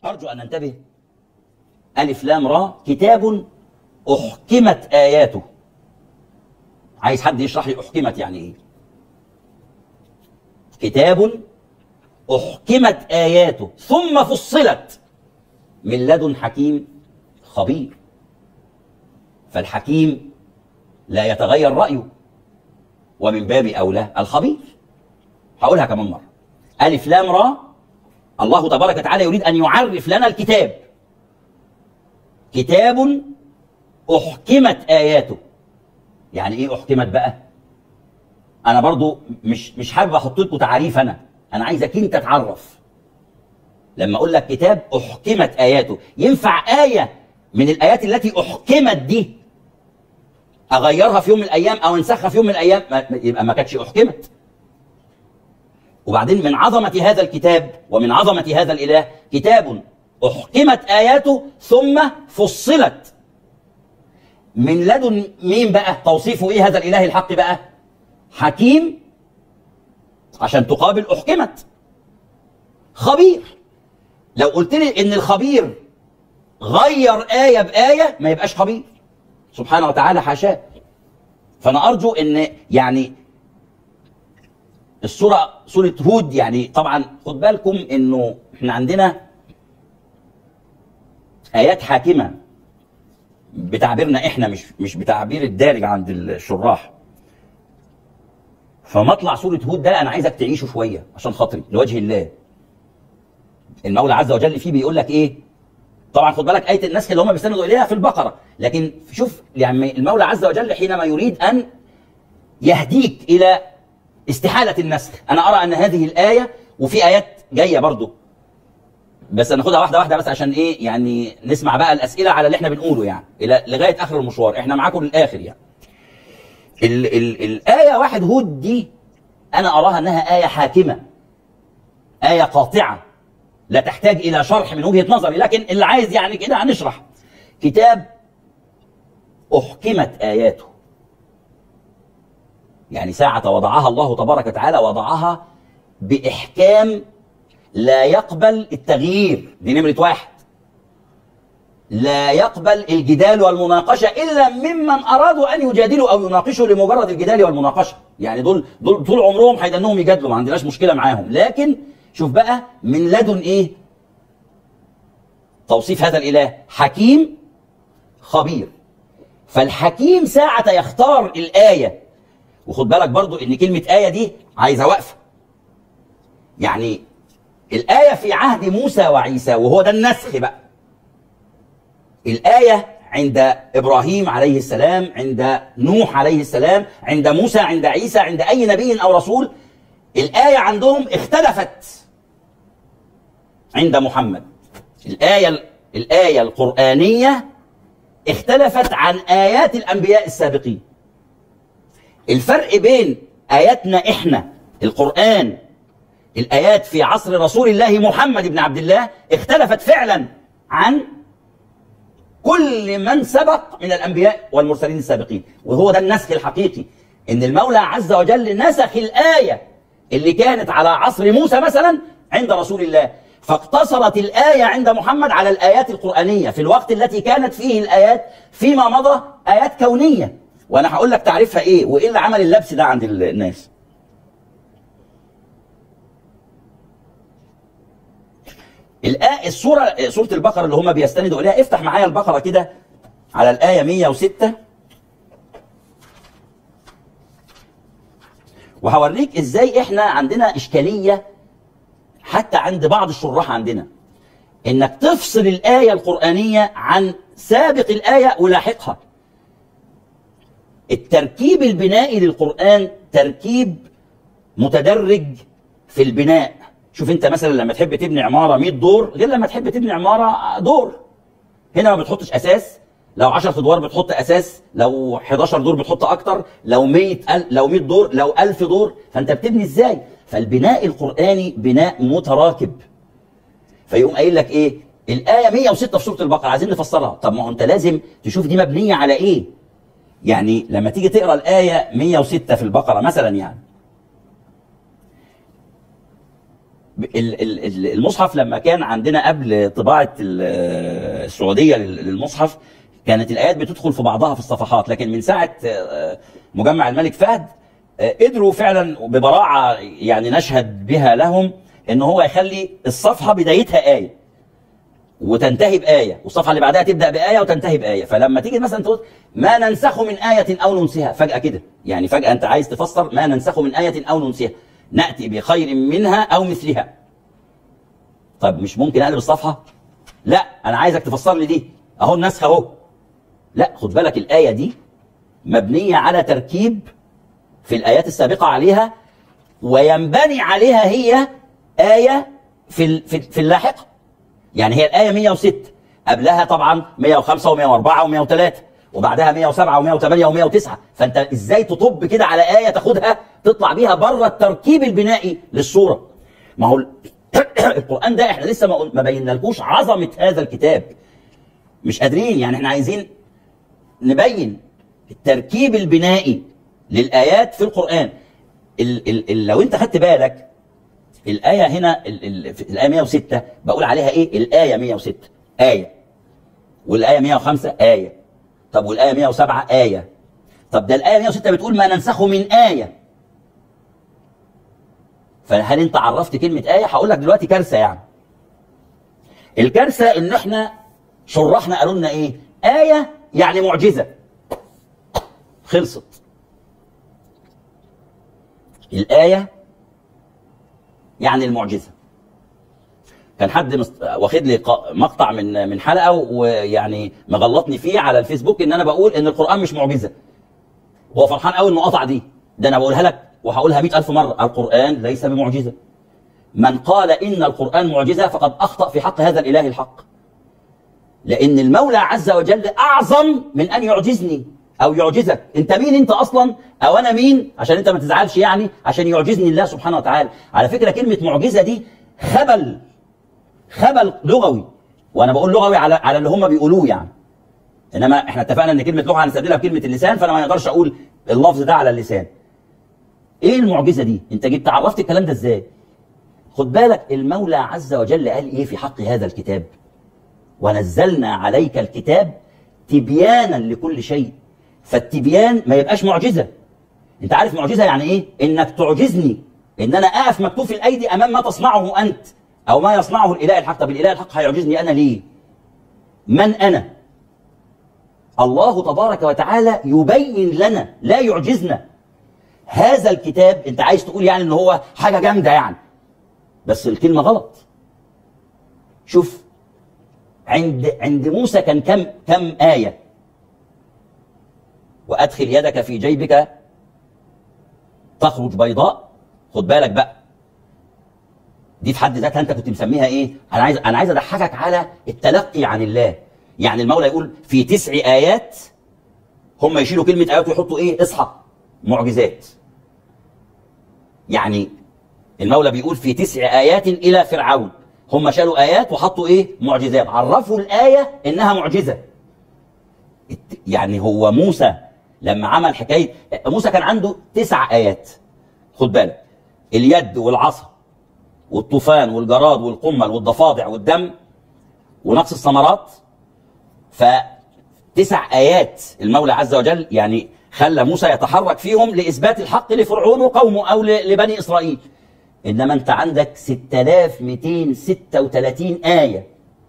أرجو أن ننتبه ألف لام را كتاب أحكمت آياته عايز حد يشرح لي أحكمت يعني إيه كتاب أحكمت آياته ثم فصلت من لدن حكيم خبير فالحكيم لا يتغير رأيه ومن باب أولى الخبير هقولها كمان مرة ألف لام را الله تبارك وتعالى يريد أن يعرف لنا الكتاب كتاب أحكمت آياته يعني إيه أحكمت بقى؟ أنا برضو مش مش حابب أحط لكم تعريف أنا أنا عايزك أنت تعرف لما أقول لك كتاب أحكمت آياته ينفع آية من الآيات التي أحكمت دي أغيرها في يوم من الأيام أو أنسخها في يوم من الأيام ما- يبقى ما كانتش أحكمت وبعدين من عظمة هذا الكتاب ومن عظمة هذا الإله كتاب أحكمت آياته ثم فصلت من لدن مين بقى توصيفه إيه هذا الإله الحق بقى حكيم عشان تقابل أحكمت خبير لو قلت لي إن الخبير غير آية بآية ما يبقاش خبير سبحانه وتعالى حاشاه فأنا أرجو إن يعني السورة سورة هود يعني طبعا خد بالكم انه احنا عندنا آيات حاكمة بتعبيرنا احنا مش مش بتعبير الدارج عند الشراح فمطلع سورة هود ده انا عايزك تعيشه شوية عشان خاطري لوجه الله المولى عز وجل فيه بيقول لك ايه طبعا خد بالك آية النسخ اللي هم بيستندوا إليها في البقرة لكن شوف يعني المولى عز وجل حينما يريد أن يهديك إلى استحالة النسخ أنا أرى أن هذه الآية وفي آيات جاية برضو بس ناخدها واحدة واحدة بس عشان إيه يعني نسمع بقى الأسئلة على اللي إحنا بنقوله يعني إلى لغاية آخر المشوار إحنا معاكم للآخر يعني ال ال الآية واحد هود دي أنا أراها أنها آية حاكمة آية قاطعة لا تحتاج إلى شرح من وجهة نظري لكن اللي عايز يعني كده هنشرح كتاب أحكمت آياته يعني ساعة وضعها الله تبارك وتعالى وضعها بإحكام لا يقبل التغيير دي نمرة واحد لا يقبل الجدال والمناقشة إلا ممن أرادوا أن يجادلوا أو يناقشوا لمجرد الجدال والمناقشة يعني دول دول طول عمرهم هيدنهم يجادلوا ما عندناش مشكلة معاهم لكن شوف بقى من لدن إيه توصيف هذا الإله حكيم خبير فالحكيم ساعة يختار الآية وخد بالك برضو ان كلمة آية دي عايزة وقفة يعني الآية في عهد موسى وعيسى وهو ده النسخ بقى الآية عند إبراهيم عليه السلام عند نوح عليه السلام عند موسى عند عيسى عند أي نبي أو رسول الآية عندهم اختلفت عند محمد الآية الآية القرآنية اختلفت عن آيات الأنبياء السابقين الفرق بين آياتنا إحنا القرآن الآيات في عصر رسول الله محمد بن عبد الله اختلفت فعلا عن كل من سبق من الأنبياء والمرسلين السابقين وهو ده النسخ الحقيقي إن المولى عز وجل نسخ الآية اللي كانت على عصر موسى مثلا عند رسول الله فاقتصرت الآية عند محمد على الآيات القرآنية في الوقت التي كانت فيه الآيات فيما مضى آيات كونية وأنا هقول لك تعريفها إيه وإيه اللي عمل اللبس ده عند الناس الآية السورة سورة البقرة اللي هم بيستندوا إليها افتح معايا البقرة كده على الآية 106 وهوريك ازاي احنا عندنا اشكاليه حتى عند بعض الشراح عندنا انك تفصل الايه القرانيه عن سابق الايه ولاحقها التركيب البنائي للقران تركيب متدرج في البناء شوف انت مثلا لما تحب تبني عماره 100 دور غير لما تحب تبني عماره دور هنا ما بتحطش اساس لو 10 ادوار بتحط اساس لو 11 دور بتحط اكتر لو 100 أل... لو 100 دور لو 1000 دور فانت بتبني ازاي فالبناء القراني بناء متراكب فيقوم قايل لك ايه الايه 106 في سوره البقره عايزين نفسرها طب ما هو انت لازم تشوف دي مبنيه على ايه يعني لما تيجي تقرا الايه 106 في البقره مثلا يعني ال- ال- ال- المصحف لما كان عندنا قبل طباعة ال- السعودية لل- للمصحف كانت الآيات بتدخل في بعضها في الصفحات لكن من ساعة آه، مجمع الملك فهد آه، قدروا فعلا ببراعة يعني نشهد بها لهم ان هو يخلي الصفحة بدايتها آية وتنتهي بآية والصفحة اللي بعدها تبدأ بآية وتنتهي بآية فلما تيجي مثلا تقول ما ننسخ من آية أو ننسها فجأة كده يعني فجأة أنت عايز تفسر ما ننسخ من آية أو ننسها نأتي بخير منها أو مثلها طب مش ممكن أقلب الصفحة لا أنا عايزك تفسر لي دي أهو النسخ أهو لا خد بالك الآية دي مبنية على تركيب في الآيات السابقة عليها وينبني عليها هي آية في ال- في في اللاحقة يعني هي الآية 106 قبلها طبعا 105 و104 و103 وبعدها 107 و108 و109 فأنت إزاي تطب كده على آية تاخدها تطلع بيها بره التركيب البنائي للصورة ما هو ال- القرآن ده احنا لسه ما قل- ما بينالكوش عظمة هذا الكتاب مش قادرين يعني احنا عايزين نبين التركيب البنائي للآيات في القرآن ال ال ال لو انت خدت بالك الآية هنا ال ال في الآية 106 بقول عليها إيه؟ الآية 106 آية والآية 105 آية طب والآية 107 آية طب ده الآية 106 بتقول ما ننسخ من آية فهل أنت عرفت كلمة آية؟ هقول لك دلوقتي كارثة يعني الكارثة إن إحنا شرحنا قالوا لنا إيه؟ آية يعني معجزة خلصت الآية يعني المعجزه كان حد مست... واخد لي ق- مقطع من من حلقه ويعني مغلطني فيه على الفيسبوك ان انا بقول ان القران مش معجزه هو فرحان قوي انه قطع دي ده انا بقولها لك وهقولها مئة ألف مرة القرآن ليس بمعجزة من قال إن القرآن معجزة فقد أخطأ في حق هذا الإله الحق لأن المولى عز وجل أعظم من أن يعجزني أو يعجزك أنت مين أنت أصلا أو أنا مين عشان أنت ما تزعلش يعني عشان يعجزني الله سبحانه وتعالى على فكرة كلمة معجزة دي خبل خبل لغوي وأنا بقول لغوي على على اللي هم بيقولوه يعني انما احنا اتفقنا ان كلمه لغه هنستبدلها بكلمه اللسان فانا ما اقدرش اقول اللفظ ده على اللسان ايه المعجزه دي انت جيت عرفت الكلام ده ازاي خد بالك المولى عز وجل قال ايه في حق هذا الكتاب ونزلنا عليك الكتاب تبيانا لكل شيء فالتبيان ما يبقاش معجزه انت عارف معجزه يعني ايه انك تعجزني ان انا اقف مكتوف الايدي امام ما تصنعه انت او ما يصنعه الاله الحق طب الاله الحق هيعجزني انا ليه من انا الله تبارك وتعالى يبين لنا لا يعجزنا هذا الكتاب انت عايز تقول يعني ان هو حاجه جامده يعني بس الكلمه غلط شوف عند عند موسى كان كم كم ايه وادخل يدك في جيبك تخرج بيضاء خد بالك بقى دي في حد ذاتها انت كنت مسميها ايه انا عايز انا عايز اضحكك على التلقي عن الله يعني المولى يقول في تسع ايات هم يشيلوا كلمه ايات ويحطوا ايه اصحى معجزات يعني المولى بيقول في تسع ايات الى فرعون هم شالوا ايات وحطوا ايه معجزات عرفوا الايه انها معجزه الت- يعني هو موسى لما عمل حكايه موسى كان عنده تسع ايات خد بالك اليد والعصا والطوفان والجراد والقمل والضفادع والدم ونقص الثمرات فتسع آيات المولى عز وجل يعني خلى موسى يتحرك فيهم لإثبات الحق لفرعون وقومه أو ل- لبني إسرائيل إنما أنت عندك 6236 آية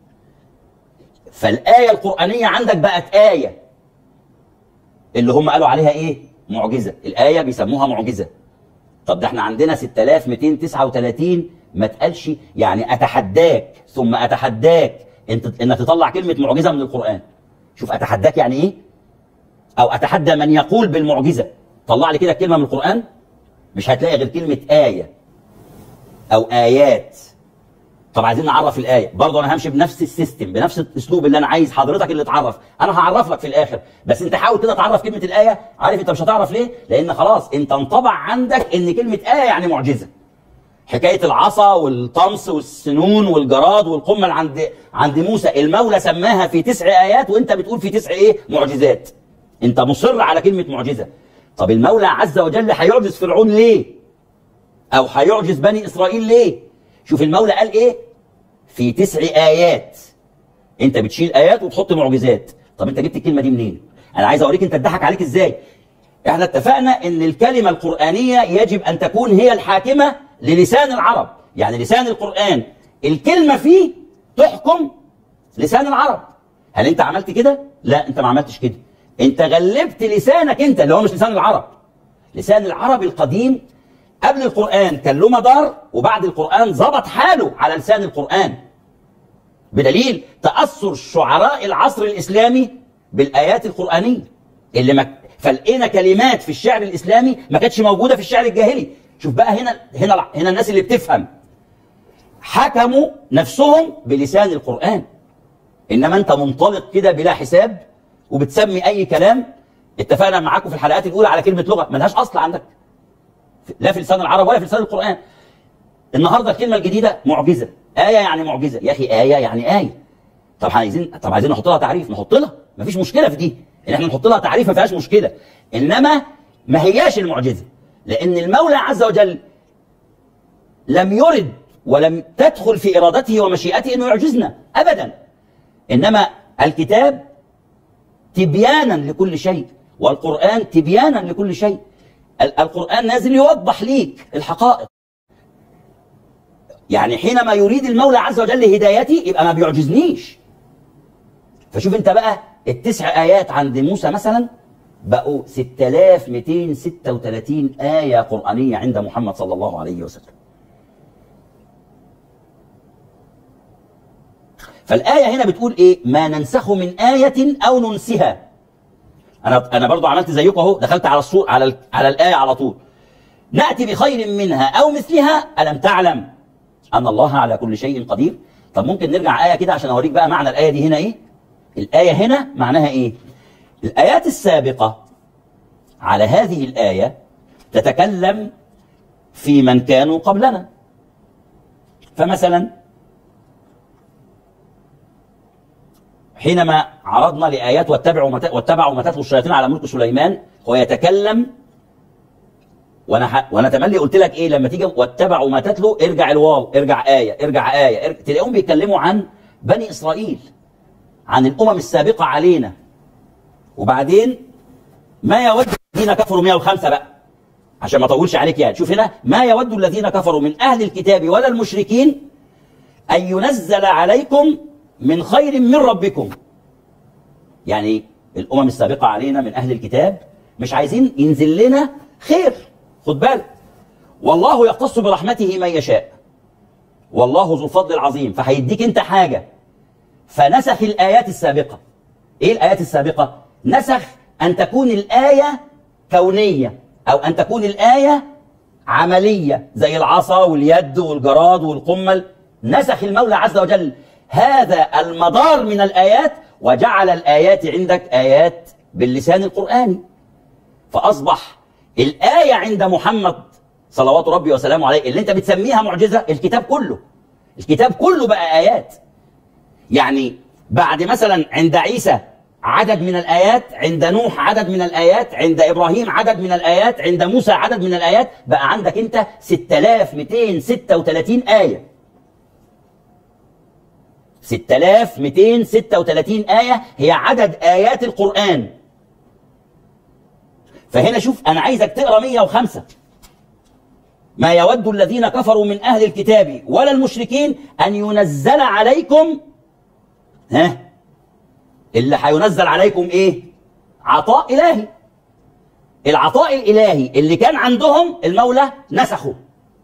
فالآية القرآنية عندك بقت آية اللي هم قالوا عليها إيه؟ معجزة الآية بيسموها معجزة طب ده احنا عندنا 6239 ما تقالش يعني اتحداك ثم اتحداك انت انك تطلع كلمه معجزه من القران شوف اتحداك يعني ايه او اتحدى من يقول بالمعجزه طلع لي كده كلمه من القران مش هتلاقي غير كلمه ايه او ايات طب عايزين نعرف الايه برضه انا همشي بنفس السيستم بنفس الاسلوب اللي انا عايز حضرتك اللي تعرف انا هعرف لك في الاخر بس انت حاول كده تعرف كلمه الايه عارف انت مش هتعرف ليه لان خلاص انت انطبع عندك ان كلمه ايه يعني معجزه حكايه العصا والطمس والسنون والجراد والقمل عند عند موسى المولى سماها في تسع ايات وانت بتقول في تسع ايه معجزات انت مصر على كلمه معجزه طب المولى عز وجل هيعجز فرعون ليه او هيعجز بني اسرائيل ليه شوف المولى قال ايه في تسع ايات انت بتشيل ايات وتحط معجزات طب انت جبت الكلمه دي منين انا عايز اوريك انت اتضحك عليك ازاي احنا اتفقنا ان الكلمه القرانيه يجب ان تكون هي الحاكمه للسان العرب يعني لسان القران الكلمه فيه تحكم لسان العرب هل انت عملت كده لا انت ما عملتش كده انت غلبت لسانك انت اللي هو مش لسان العرب لسان العرب القديم قبل القرآن كان له مدار وبعد القرآن ظبط حاله على لسان القرآن بدليل تأثر شعراء العصر الإسلامي بالآيات القرآنية اللي ما فلقينا كلمات في الشعر الإسلامي ما كانتش موجودة في الشعر الجاهلي شوف بقى هنا هنا هنا الناس اللي بتفهم حكموا نفسهم بلسان القرآن إنما أنت منطلق كده بلا حساب وبتسمي أي كلام اتفقنا معاكم في الحلقات الأولى على كلمة لغة ملهاش أصل عندك لا في لسان العرب ولا في لسان القرآن النهارده الكلمة الجديدة معجزة آية يعني معجزة يا أخي آية يعني آية طب عايزين طب عايزين نحط لها تعريف نحط لها مفيش مشكلة في دي إن احنا نحط لها تعريف ما فيهاش مشكلة إنما ما هياش المعجزة لأن المولى عز وجل لم يرد ولم تدخل في إرادته ومشيئته أنه يعجزنا أبدا إنما الكتاب تبيانا لكل شيء والقرآن تبيانا لكل شيء ال- القرآن نازل يوضح ليك الحقائق يعني حينما يريد المولى عز وجل هدايتي يبقى ما بيعجزنيش فشوف انت بقى التسع آيات عند موسى مثلا بقوا 6236 آية قرآنية عند محمد صلى الله عليه وسلم فالآية هنا بتقول إيه؟ ما ننسخ من آية أو ننسها. أنا أنا برضو عملت زيكم أهو دخلت على الصور على ال- على الآية على طول. نأتي بخير منها أو مثلها ألم تعلم أن الله على كل شيء قدير؟ طب ممكن نرجع آية كده عشان أوريك بقى معنى الآية دي هنا إيه؟ الآية هنا معناها إيه؟ الآيات السابقة على هذه الآية تتكلم في من كانوا قبلنا. فمثلا حينما عرضنا لآيات واتبعوا ما ت- واتبعوا ما تتلو الشياطين على ملك سليمان هو يتكلم وانا ح... وانا تملي قلت لك ايه لما تيجي واتبعوا ما تتلو ارجع الواو ارجع آية ارجع آية ارجع... تلاقيهم بيتكلموا عن بني إسرائيل عن الأمم السابقة علينا وبعدين ما يود الذين كفروا 105 بقى عشان ما اطولش عليك يعني شوف هنا ما يود الذين كفروا من أهل الكتاب ولا المشركين أن ينزل عليكم من خير من ربكم يعني الأمم السابقة علينا من أهل الكتاب مش عايزين ينزل لنا خير خد بالك والله يختص برحمته من يشاء والله ذو الفضل العظيم فهيديك انت حاجة فنسخ الآيات السابقة ايه الآيات السابقة نسخ أن تكون الآية كونية أو أن تكون الآية عملية زي العصا واليد والجراد والقمل نسخ المولى عز وجل هذا المدار من الآيات وجعل الآيات عندك آيات باللسان القرآني فأصبح الآية عند محمد صلوات ربي وسلامه عليه اللي انت بتسميها معجزة الكتاب كله الكتاب كله بقى آيات يعني بعد مثلا عند عيسى عدد من الآيات عند نوح عدد من الآيات عند إبراهيم عدد من الآيات عند موسى عدد من الآيات بقى عندك أنت 6236 آية 6236 آية هي عدد آيات القرآن فهنا شوف أنا عايزك تقرأ 105 ما يود الذين كفروا من أهل الكتاب ولا المشركين أن ينزل عليكم ها اللي هينزل عليكم إيه عطاء إلهي العطاء الإلهي اللي كان عندهم المولى نسخه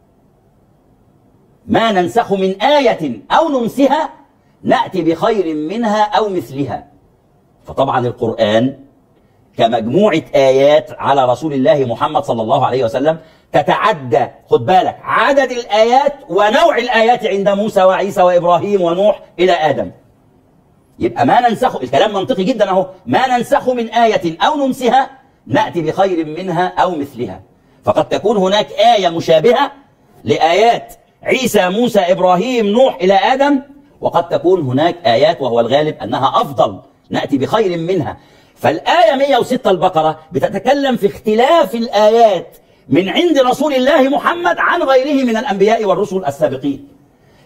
ما ننسخ من آية أو ننسها نأتي بخير منها أو مثلها فطبعا القرآن كمجموعة آيات على رسول الله محمد صلى الله عليه وسلم تتعدى خد بالك عدد الآيات ونوع الآيات عند موسى وعيسى وإبراهيم ونوح إلى آدم يبقى ما ننسخ الكلام منطقي جدا أهو ما ننسخ من آية أو ننسها نأتي بخير منها أو مثلها فقد تكون هناك آية مشابهة لآيات عيسى موسى إبراهيم نوح إلى آدم وقد تكون هناك آيات وهو الغالب أنها أفضل نأتي بخير منها فالآية 106 البقرة بتتكلم في اختلاف الآيات من عند رسول الله محمد عن غيره من الأنبياء والرسل السابقين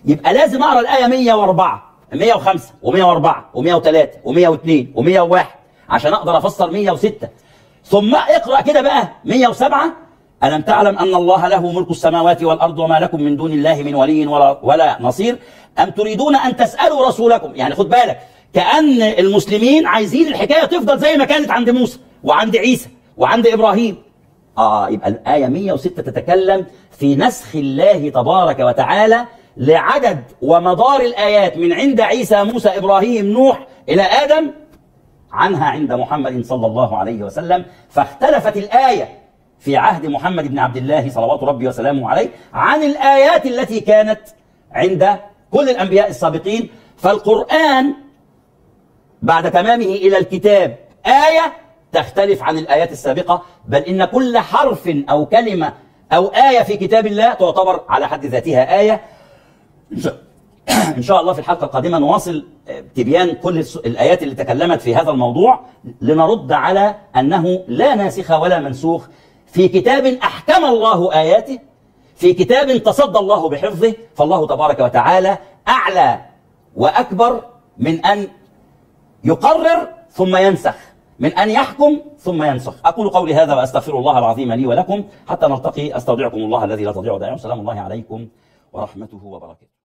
يبقى لازم اقرا الايه 104 105 و104 و103 و102 و101 عشان اقدر افسر 106 ثم اقرا كده بقى 107 ألم تعلم أن الله له ملك السماوات والأرض وما لكم من دون الله من ولي ولا, ولا نصير أم تريدون أن تسألوا رسولكم يعني خد بالك كأن المسلمين عايزين الحكاية تفضل زي ما كانت عند موسى وعند عيسى وعند إبراهيم آه يبقى الآية 106 تتكلم في نسخ الله تبارك وتعالى لعدد ومدار الآيات من عند عيسى موسى إبراهيم نوح إلى آدم عنها عند محمد صلى الله عليه وسلم فاختلفت الآية في عهد محمد بن عبد الله صلوات ربي وسلامه عليه عن الآيات التي كانت عند كل الأنبياء السابقين فالقرآن بعد تمامه إلى الكتاب آية تختلف عن الآيات السابقة بل إن كل حرف أو كلمة أو آية في كتاب الله تعتبر على حد ذاتها آية إن شاء الله في الحلقة القادمة نواصل تبيان كل الآيات اللي تكلمت في هذا الموضوع لنرد على أنه لا ناسخ ولا منسوخ في كتاب أحكم الله آياته في كتاب تصدى الله بحفظه فالله تبارك وتعالى أعلى وأكبر من أن يقرر ثم ينسخ من أن يحكم ثم ينسخ أقول قولي هذا وأستغفر الله العظيم لي ولكم حتى نلتقي أستودعكم الله الذي لا تضيع ودائعه سلام الله عليكم ورحمته وبركاته